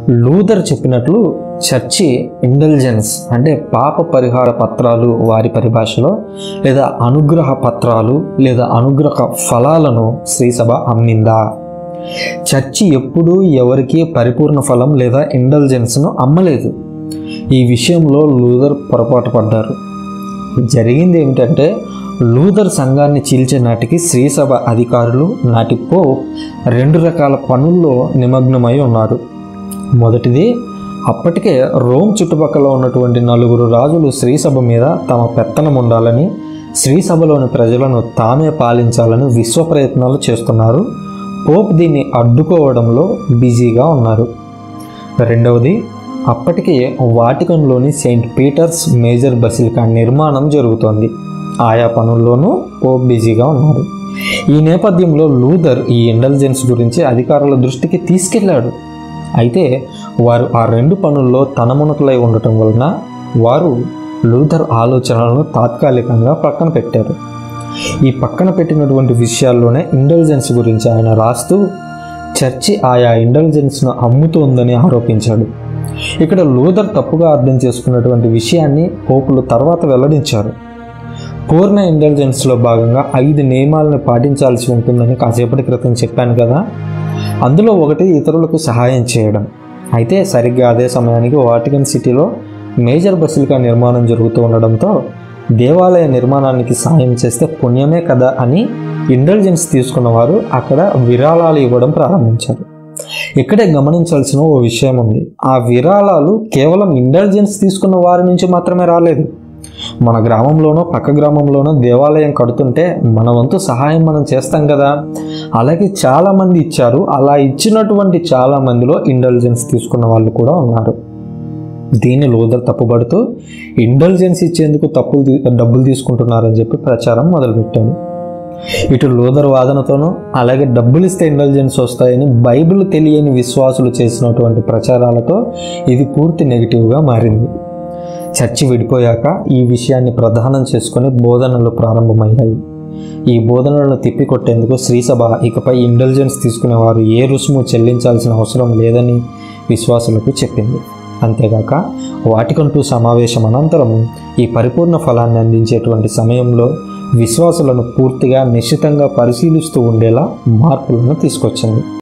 Luther చెప్పినట్లు church intelligence అంటే పాప పరిహార పత్రాలు వారి పరిభాషలో లేదా అనుగ్రహ పత్రాలు లేదా అనుగ్రహ ఫలాలను శ్రీసభ అమ్మిందా చర్చి ఎప్పుడూ ఎవరికి పరిపూర్ణ ఫలం లేదా ఇంటెలిజెన్స్ను అమ్మలేదు ఈ విషయంలో లూథర్ పొరపాటు పడ్డారు జరిగింది ఏమిటంటే లూథర్ సంఘాన్ని చీల్చే నాటికి శ్రీసభ అధికారులు నాటి పోప్ రెండు రకాల పనుల్లో నిమగ్నమై ఉన్నారు మొదటిది అప్పటికే రోమ్ చుట్టుపక్కల ఉన్నటువంటి నలుగురు రాజులు శ్రీసభ మీద తమ పెత్తనం ఉండాలని శ్రీసభలోని ప్రజలను తామే పాలించాలని విశ్వ ప్రయత్నాలు చేస్తున్నారు పోప్ దీన్ని అడ్డుకోవడంలో బిజీగా ఉన్నారు రెండవది అప్పటికే వాటికన్లోని సెయింట్ పీటర్స్ మేజర్ బసిలికా నిర్మాణం జరుగుతోంది ఆయా పనుల్లోనూ పోప్ బిజీగా ఉన్నారు ఈ నేపథ్యంలో లూథర్ ఈ ఇంటెలిజెన్స్ గురించి అధికారుల దృష్టికి తీసుకెళ్లాడు అయితే వారు ఆ రెండు పనుల్లో తనమునకులై ఉండటం వలన వారు లూథర్ ఆలోచనలను తాత్కాలికంగా పక్కన పెట్టారు ఈ పక్కన పెట్టినటువంటి విషయాల్లోనే ఇంటెలిజెన్స్ గురించి ఆయన రాస్తూ చర్చి ఆయా ఇంటెలిజెన్స్ను అమ్ముతోందని ఆరోపించాడు ఇక్కడ లూథర్ తప్పుగా అర్థం చేసుకున్నటువంటి విషయాన్ని పోపులు తర్వాత వెల్లడించారు పూర్ణ ఇంటెలిజెన్స్లో భాగంగా ఐదు నియమాలను పాటించాల్సి ఉంటుందని కాసేపటి క్రితం చెప్పాను కదా అందులో ఒకటి ఇతరులకు సహాయం చేయడం అయితే సరిగ్గా అదే సమయానికి వాటికన్ సిటీలో మేజర్ బసిలికా నిర్మాణం జరుగుతూ ఉండడంతో దేవాలయ నిర్మాణానికి సాయం చేస్తే పుణ్యమే కదా అని ఇంటెలిజెన్స్ తీసుకున్న వారు అక్కడ విరాళాలు ఇవ్వడం ప్రారంభించారు ఇక్కడే గమనించాల్సిన ఓ విషయం ఉంది ఆ విరాళాలు కేవలం ఇంటెలిజెన్స్ తీసుకున్న వారి నుంచి మాత్రమే రాలేదు మన గ్రామంలోనో పక్క గ్రామంలోనో దేవాలయం కడుతుంటే మన వంతు సహాయం మనం చేస్తాం కదా అలాగే చాలామంది ఇచ్చారు అలా ఇచ్చినటువంటి చాలా మందిలో ఇంటెలిజెన్స్ తీసుకున్న వాళ్ళు కూడా ఉన్నారు దీన్ని లోదర్ తప్పుపడుతూ ఇంటెలిజెన్స్ ఇచ్చేందుకు తప్పులు తీ- డబ్బులు తీసుకుంటున్నారని చెప్పి ప్రచారం మొదలుపెట్టాడు ఇటు లోదర్ వాదనతోనూ అలాగే డబ్బులు ఇస్తే ఇంటెలిజెన్స్ వస్తాయని బైబిల్ తెలియని విశ్వాసులు చేసినటువంటి ప్రచారాలతో ఇది పూర్తి నెగిటివ్గా మారింది చర్చి విడిపోయాక ఈ విషయాన్ని ప్రధానం చేసుకొని బోధనలు ప్రారంభమయ్యాయి ఈ బోధనలను తిప్పికొట్టేందుకు శ్రీసభ ఇకపై ఇంటెలిజెన్స్ తీసుకునేవారు ఏ రుసుము చెల్లించాల్సిన అవసరం లేదని విశ్వాసులకు చెప్పింది అంతేగాక వాటికంటూ సమావేశం అనంతరం ఈ పరిపూర్ణ ఫలాన్ని అందించేటువంటి సమయంలో విశ్వాసులను పూర్తిగా నిశ్చితంగా పరిశీలిస్తూ ఉండేలా మార్పులను తీసుకొచ్చింది